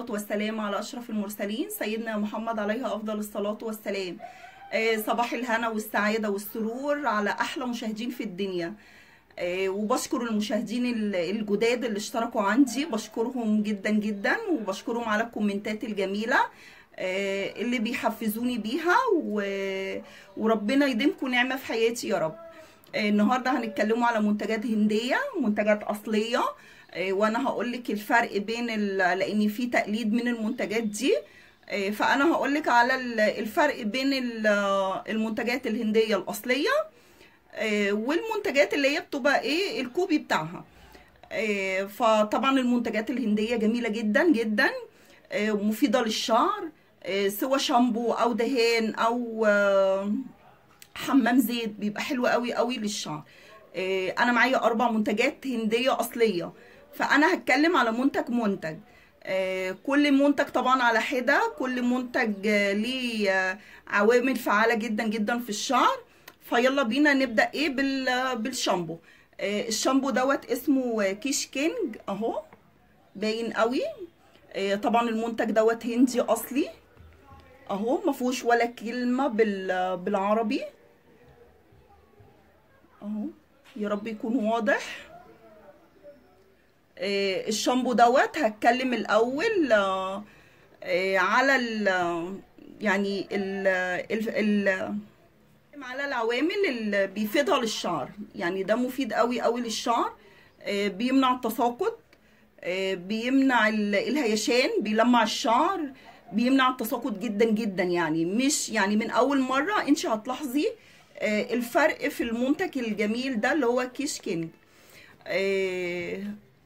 والسلام على أشرف المرسلين سيدنا محمد عليه أفضل الصلاة والسلام آه، صباح الهنا والسعادة والسرور على أحلى مشاهدين في الدنيا آه، وبشكر المشاهدين ال- الجداد اللي اشتركوا عندي بشكرهم جدا جدا وبشكرهم على الكومنتات الجميلة آه، اللي بيحفزوني بيها و- وربنا يديمكم نعمة في حياتي يا رب آه، النهارده هنتكلموا على منتجات هندية منتجات أصلية آه، وانا هقول لك الفرق بين ال... لان في تقليد من المنتجات دي آه، فانا هقول لك على ال- الفرق بين ال- المنتجات الهندية الأصلية آه، والمنتجات اللي هي بتبقى ايه الكوبي بتاعها آه، فطبعا المنتجات الهندية جميلة جدا جدا آه، مفيدة للشعر آه، سواء شامبو او دهان او آه، حمام زيت بيبقى حلو قوي قوي للشعر آه، انا معايا اربع منتجات هندية اصلية فانا هتكلم على منتج منتج آه، كل منتج طبعا على حدة كل منتج آه، ليه آه، عوامل فعالة جدا جدا في الشعر فيلا بينا نبدأ ايه بال- بالشامبو آه، الشامبو دوت اسمه آه، كيش كينج اهو باين قوي آه، طبعا المنتج دوت هندي اصلي اهو ما فيهوش ولا كلمة بال- بالعربي اهو يا رب يكون واضح آه، الشامبو دوت هتكلم الاول آه، آه، على ال يعني ال ال ال على العوامل اللي بيفيدها للشعر يعني ده مفيد قوي قوي للشعر آه، بيمنع التساقط آه، بيمنع ال- الهيشان بيلمع الشعر بيمنع التساقط جدا جدا يعني مش يعني من اول مره انت هتلاحظي آه، الفرق في المنتج الجميل ده اللي هو كيش كينج آه،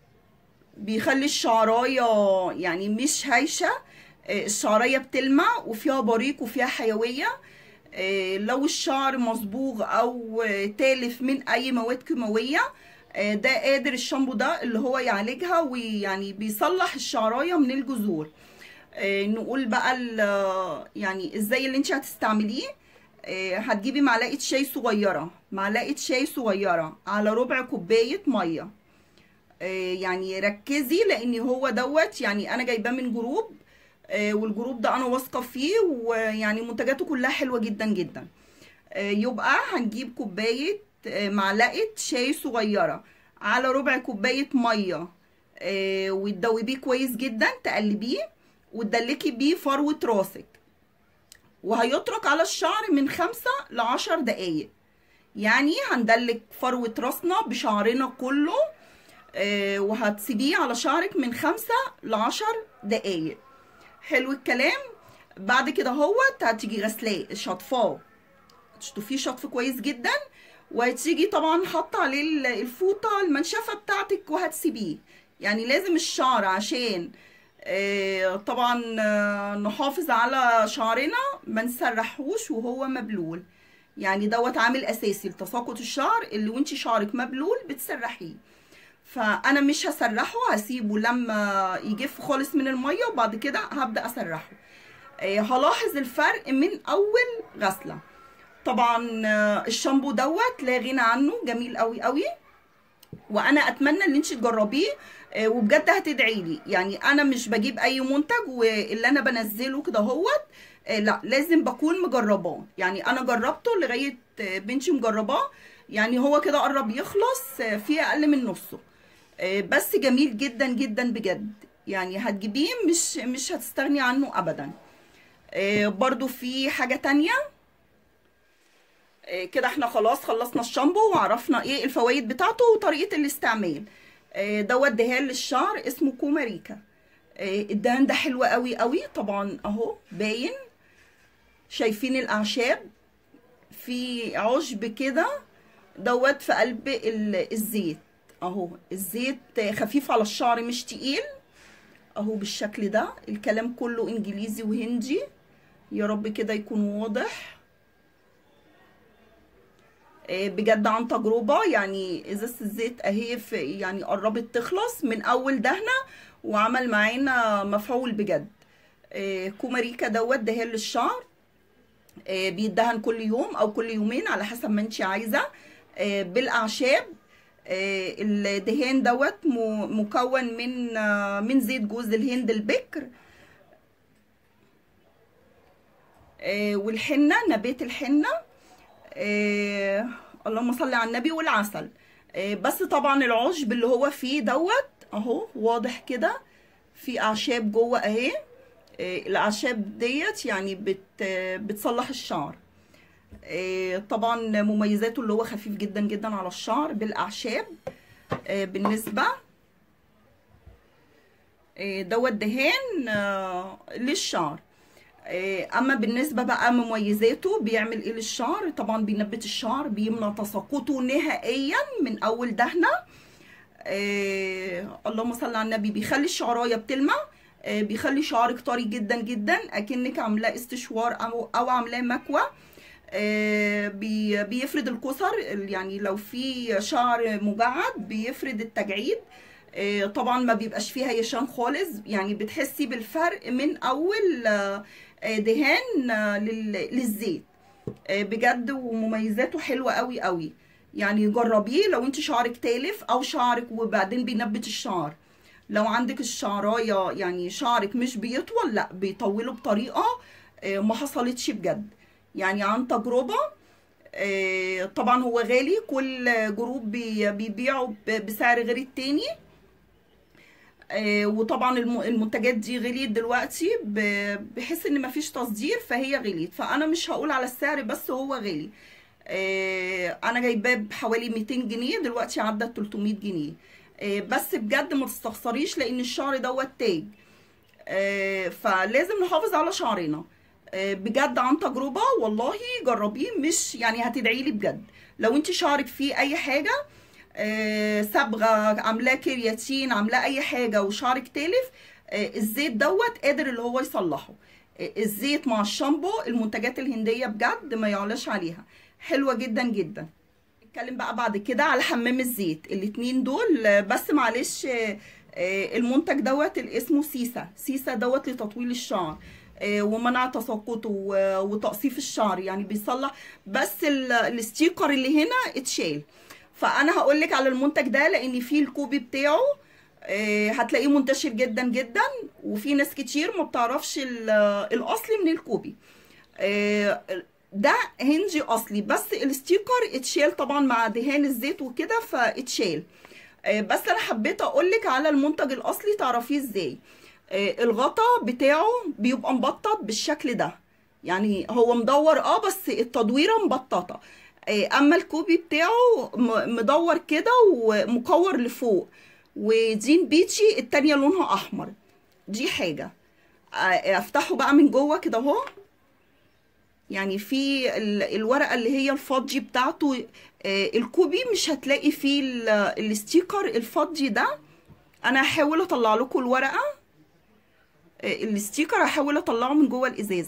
بيخلي الشعرايه يعني مش هايشه آه، الشعريه بتلمع وفيها بريق وفيها حيويه آه، لو الشعر مصبوغ او آه، تالف من اي مواد كيماويه آه، ده قادر الشامبو ده اللي هو يعالجها ويعني بيصلح الشعرايه من الجذور آه، نقول بقى ال- يعني ازاي اللي انت هتستعمليه آه، هتجيبي معلقه شاي صغيره معلقه شاي صغيره على ربع كوبايه ميه آه، يعني ركزي لان هو دوت يعني انا جايباه من جروب آه، والجروب ده انا واثقه فيه ويعني منتجاته كلها حلوه جدا جدا آه، يبقى هنجيب كوبايه آه، معلقه شاي صغيره على ربع كوبايه ميه آه، وتدوبيه كويس جدا تقلبيه وتدلكي بيه فروه راسك وهيترك على الشعر من خمسة لعشر دقايق يعني هندلك فروة راسنا بشعرنا كله آه، وهتسيبيه على شعرك من خمسة لعشر دقايق حلو الكلام بعد كده هوت هتيجي غسلاه شطفاه تشطفيه شطف كويس جدا وهتيجي طبعا حاطه عليه ال- الفوطه المنشفه بتاعتك وهتسيبيه يعني لازم الشعر عشان آه، طبعا آه، نحافظ على شعرنا ما نسرحوش وهو مبلول يعني دوت عامل اساسي لتساقط الشعر اللي وانت شعرك مبلول بتسرحيه فانا مش هسرحه هسيبه لما يجف خالص من الميه وبعد كده هبدا اسرحه آه، هلاحظ الفرق من اول غسله طبعا آه، الشامبو دوت لا غنى عنه جميل قوي قوي وانا اتمنى ان انت تجربيه آه، وبجد هتدعي لي يعني انا مش بجيب اي منتج واللي انا بنزله كده هوت آه، لا لازم بكون مجرباه يعني انا جربته لغايه آه، بنتي مجرباه يعني هو كده قرب يخلص آه، في اقل من نصه آه، بس جميل جدا جدا بجد يعني هتجيبيه مش مش هتستغني عنه ابدا آه، برضو في حاجه تانية آه، كده احنا خلاص خلصنا الشامبو وعرفنا ايه الفوائد بتاعته وطريقة الاستعمال آه، دوت دهان للشعر اسمه كوماريكا آه، الدهان ده حلو قوي قوي طبعا اهو باين شايفين الاعشاب في عشب كده دوت في قلب ال- الزيت اهو الزيت خفيف على الشعر مش تقيل اهو بالشكل ده الكلام كله انجليزي وهندي يا رب كده يكون واضح آه، بجد عن تجربة يعني ازازة الزيت اهي في يعني قربت تخلص من اول دهنة وعمل معانا مفعول بجد آه، كوماريكا دوت دهان للشعر آه، بيدهن كل يوم او كل يومين على حسب ما انت عايزة آه، بالاعشاب آه، الدهان دوت م- مكون من آه، من زيت جوز الهند البكر آه، والحنة نبات الحنة آه، اللهم صل على النبي والعسل آه، بس طبعا العشب اللي هو فيه دوت اهو واضح كده في اعشاب جوه اهي آه، الاعشاب ديت يعني بت آه، بتصلح الشعر آه، طبعا مميزاته اللي هو خفيف جدا جدا على الشعر بالاعشاب آه، بالنسبه آه، دوت دهان آه، للشعر آه، اما بالنسبه بقى مميزاته بيعمل ايه للشعر طبعا بينبت الشعر بيمنع تساقطه نهائيا من اول دهنه آه، اللهم صل على النبي بيخلي الشعرايه بتلمع آه، بيخلي شعرك طري جدا جدا اكنك عاملاه استشوار او او عاملاه مكوى آه، بي- بيفرد الكسر يعني لو في شعر مجعد بيفرد التجعيد آه، طبعا ما بيبقاش فيها هيشان خالص يعني بتحسي بالفرق من اول آه، آه، دهان آه، لل- للزيت آه، بجد ومميزاته حلوه قوي قوي يعني جربيه لو انت شعرك تالف او شعرك وبعدين بينبت الشعر لو عندك الشعرايه يعني شعرك مش بيطول لا بيطوله بطريقه آه، ما حصلتش بجد يعني عن تجربه آه، طبعا هو غالي كل جروب بي- بيبيعوا ب- بسعر غير التاني آه، وطبعا الم- المنتجات دي غليت دلوقتي ب- بحيث ان مفيش تصدير فهي غليت فانا مش هقول على السعر بس هو غالي آه، انا جايباه بحوالي 200 جنيه دلوقتي عدى 300 جنيه آه، بس بجد ما تستخسريش لان الشعر دوت تاج آه، فلازم نحافظ على شعرنا آه، بجد عن تجربة والله جربيه مش يعني هتدعي لي بجد لو انت شعرك فيه اي حاجة آه، صبغة عاملاه كرياتين عاملاه اي حاجة وشعرك تالف آه، الزيت دوت قادر اللي هو يصلحه آه، الزيت مع الشامبو المنتجات الهندية بجد ما يعلاش عليها حلوة جدا جدا نتكلم بقى بعد كده على حمام الزيت الاتنين دول آه، بس معلش آه، آه، المنتج دوت اللي اسمه سيسا سيسا دوت لتطويل الشعر آه، ومنع تساقطه و- وتقصيف الشعر يعني بيصلح بس ال- الستيكر اللي هنا اتشال فانا هقول لك على المنتج ده لان فيه الكوبي بتاعه آه، هتلاقيه منتشر جدا جدا وفي ناس كتير ما بتعرفش ال- الاصلي من الكوبي آه، ده هنجي اصلي بس الستيكر اتشال طبعا مع دهان الزيت وكده فاتشال آه، بس انا حبيت اقولك على المنتج الاصلي تعرفيه ازاي آه، الغطا بتاعه بيبقى مبطط بالشكل ده يعني هو مدور اه بس التدويره مبططه آه، اما الكوبي بتاعه م- مدور كده ومكور لفوق ودين بيتشي التانية لونها احمر دي حاجه آه، افتحه بقى من جوه كده اهو يعني في ال- الورقه اللي هي الفضي بتاعته آه، الكوبي مش هتلاقي فيه ال- الستيكر الفضي ده انا هحاول اطلع لكم الورقه آه، الستيكر هحاول اطلعه من جوه الازازه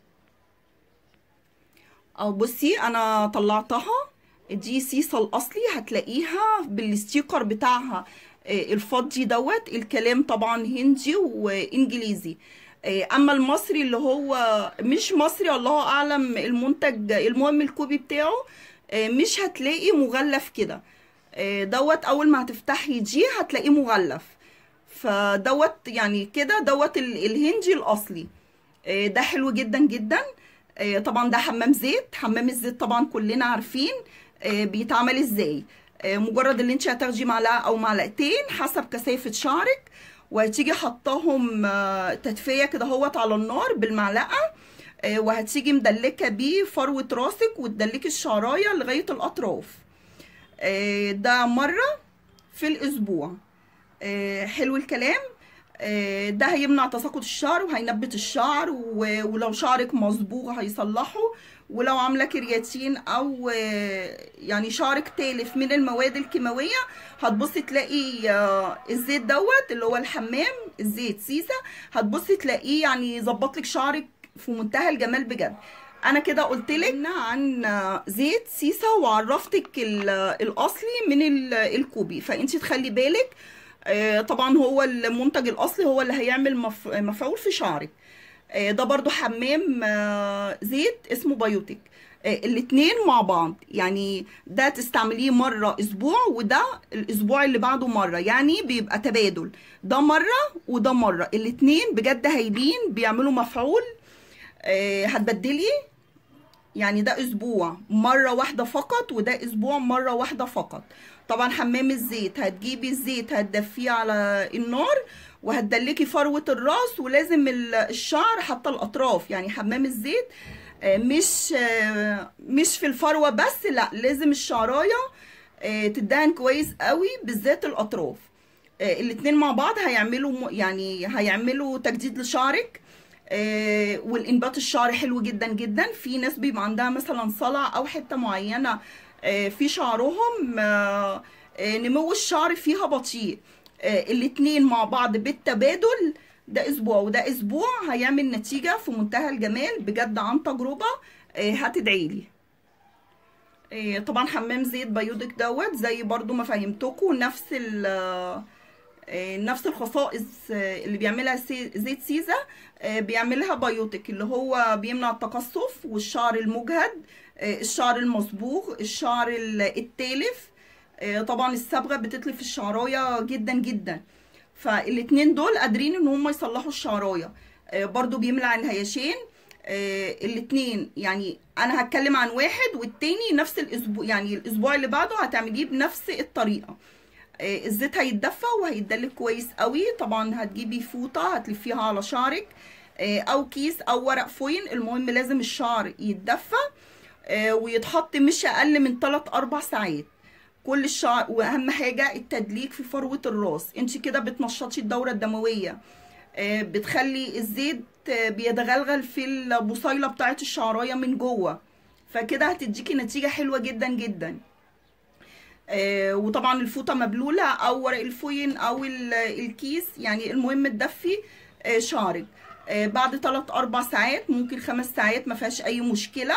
او بصي انا طلعتها دي سيسا الاصلي هتلاقيها بالستيكر بتاعها آه، الفضي دوت الكلام طبعا هندي وانجليزي آه، اما المصري اللي هو مش مصري الله اعلم المنتج المهم الكوبي بتاعه آه، مش هتلاقي مغلف كده آه، دوت اول ما هتفتحي دي هتلاقيه مغلف فدوت يعني كده دوت ال- الهندي الاصلي آه، ده حلو جدا جدا آه، طبعا ده حمام زيت حمام الزيت طبعا كلنا عارفين آه، بيتعمل ازاي آه، مجرد اللي انت هتاخدي معلقه او معلقتين حسب كثافه شعرك وهتيجي حطاهم آه، تدفيه كده اهوت على النار بالمعلقه آه، وهتيجي مدلكه بيه فروه راسك وتدلكي الشعرايه لغايه الاطراف آه، ده مره في الاسبوع آه، حلو الكلام آه، ده هيمنع تساقط الشعر وهينبت الشعر و- ولو شعرك مصبوغ هيصلحه ولو عامله كرياتين او آه، يعني شعرك تالف من المواد الكيماويه هتبصي تلاقي آه، الزيت دوت اللي هو الحمام الزيت سيسا هتبصي تلاقيه يعني يظبط لك شعرك في منتهى الجمال بجد انا كده قلت لك عن آه، زيت سيسا وعرفتك ال- الاصلي من ال- الكوبي فانت تخلي بالك آه، طبعا هو المنتج الاصلي هو اللي هيعمل مف- مفعول في شعرك آه، ده برضو حمام آه، زيت اسمه بايوتيك آه، الاتنين مع بعض يعني ده تستعمليه مرة اسبوع وده الاسبوع اللي بعده مرة يعني بيبقى تبادل ده مرة وده مرة الاتنين بجد هايلين بيعملوا مفعول آه، هتبدلي يعني ده اسبوع مره واحده فقط وده اسبوع مره واحده فقط طبعا حمام الزيت هتجيبي الزيت هتدفيه على النار وهتدلكي فروه الراس ولازم ال- الشعر حتى الاطراف يعني حمام الزيت آه، مش آه، مش في الفروه بس لا لازم الشعرايه آه، تدهن كويس قوي بالذات الاطراف آه، الاتنين مع بعض هيعملوا م- يعني هيعملوا تجديد لشعرك آه، والانبات الشعر حلو جدا جدا في ناس بيبقى عندها مثلا صلع او حته معينه آه، في شعرهم آه، آه، نمو الشعر فيها بطيء آه، الاتنين مع بعض بالتبادل ده اسبوع وده اسبوع هيعمل نتيجه في منتهى الجمال بجد عن تجربه آه، هتدعيلي آه، طبعا حمام زيت بيودك دوت زي برضو ما فهمتكم نفس ال آه، نفس الخصائص آه، اللي بيعملها سي- زيت سيزا آه، بيعملها بايوتك اللي هو بيمنع التقصف والشعر المجهد آه، الشعر المصبوغ الشعر ال- التالف آه، طبعا الصبغه بتتلف الشعرايه جدا جدا فالاتنين دول قادرين ان هم يصلحوا الشعرايه آه، برضو بيمنع الهيشان آه، الاتنين يعني انا هتكلم عن واحد والتاني نفس الاسبوع يعني الاسبوع اللي بعده هتعمليه بنفس الطريقه آه، الزيت هيتدفى وهيتدلك كويس قوي طبعا هتجيبي فوطه هتلفيها على شعرك آه، او كيس او ورق فوين المهم لازم الشعر يتدفى آه، ويتحط مش اقل من 3 4 ساعات كل الشعر واهم حاجه التدليك في فروه الراس انت كده بتنشطي الدوره الدمويه آه، بتخلي الزيت آه، بيتغلغل في البصيله بتاعه الشعرايه من جوه فكده هتديكي نتيجه حلوه جدا جدا آه، وطبعا الفوطه مبلوله او ورق الفوين او ال- الكيس يعني المهم تدفي آه، شعرك آه، بعد 3 4 ساعات ممكن 5 ساعات ما فيهاش اي مشكله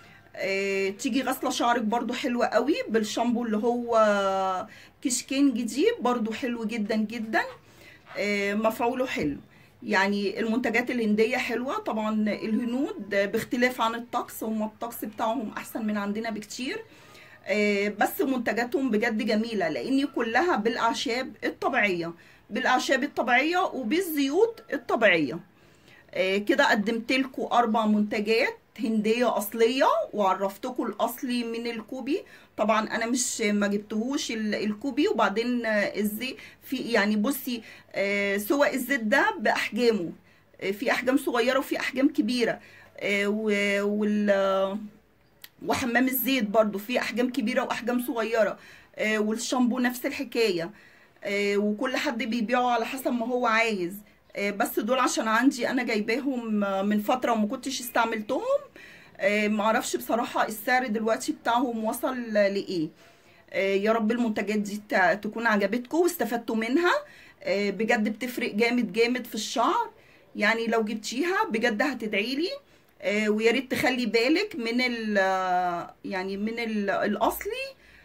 آه، تيجي غسله شعرك برضو حلوه قوي بالشامبو اللي هو كشكين جديد برضو حلو جدا جدا آه، مفعوله حلو يعني المنتجات الهندية حلوة طبعا الهنود باختلاف عن الطقس هم الطقس بتاعهم أحسن من عندنا بكتير آه، بس منتجاتهم بجد جميلة لأن كلها بالأعشاب الطبيعية بالأعشاب الطبيعية وبالزيوت الطبيعية آه، كده قدمت لكم أربع منتجات هندية أصلية وعرفتكم الأصلي من الكوبي طبعا أنا مش ما جبتهوش ال- الكوبي وبعدين آه، الزيت في يعني بصي آه، سواء الزيت ده بأحجامه آه، في أحجام صغيرة وفي أحجام كبيرة آه، و- وال وحمام الزيت برضو في احجام كبيره واحجام صغيره آه، والشامبو نفس الحكايه آه، وكل حد بيبيعه على حسب ما هو عايز آه، بس دول عشان عندي انا جايباهم آه، من فتره وما كنتش استعملتهم آه، معرفش بصراحه السعر دلوقتي بتاعهم وصل لايه آه، يا رب المنتجات دي ت- تكون عجبتكم واستفدتوا منها آه، بجد بتفرق جامد جامد في الشعر يعني لو جبتيها بجد هتدعيلي آه، ويا ريت تخلي بالك من ال يعني من ال الاصلي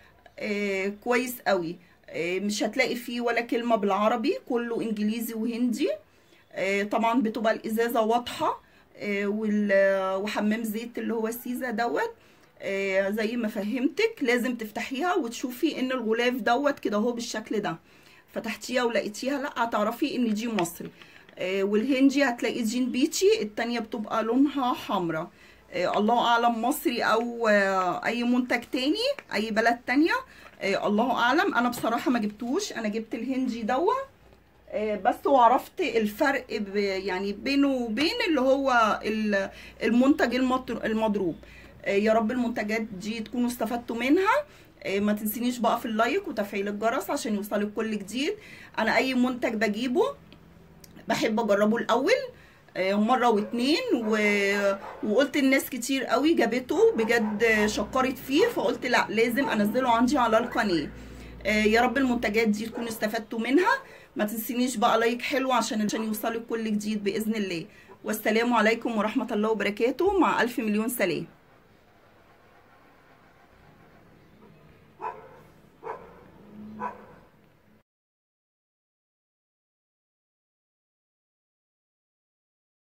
آه، كويس قوي آه، مش هتلاقي فيه ولا كلمة بالعربي كله انجليزي وهندي آه، طبعا بتبقى الازازة واضحة آه، وال- وحمام زيت اللي هو سيزا دوت آه، زي ما فهمتك لازم تفتحيها وتشوفي ان الغلاف دوت كده اهو بالشكل ده فتحتيها ولقيتيها لا هتعرفي ان دي مصري آه، والهندي هتلاقي جين بيتشي التانية بتبقى لونها حمراء آه، الله اعلم مصري او آه، اي منتج تاني اي بلد تانية آه، الله اعلم انا بصراحة ما جبتوش انا جبت الهندي دوت آه، بس وعرفت الفرق ب- يعني بينه وبين اللي هو ال- المنتج المطر- المضروب آه، يا رب المنتجات دي تكونوا استفدتوا منها آه، ما تنسينيش بقى في اللايك وتفعيل الجرس عشان يوصلك كل جديد انا اي منتج بجيبه بحب اجربه الاول آه، مره واتنين و... وقلت الناس كتير قوي جابته بجد شكرت فيه فقلت لا لازم انزله عندي على القناه آه، يا رب المنتجات دي تكونوا استفدتوا منها ما تنسينيش بقى لايك حلو عشان عشان يوصلك كل جديد باذن الله والسلام عليكم ورحمه الله وبركاته مع الف مليون سلام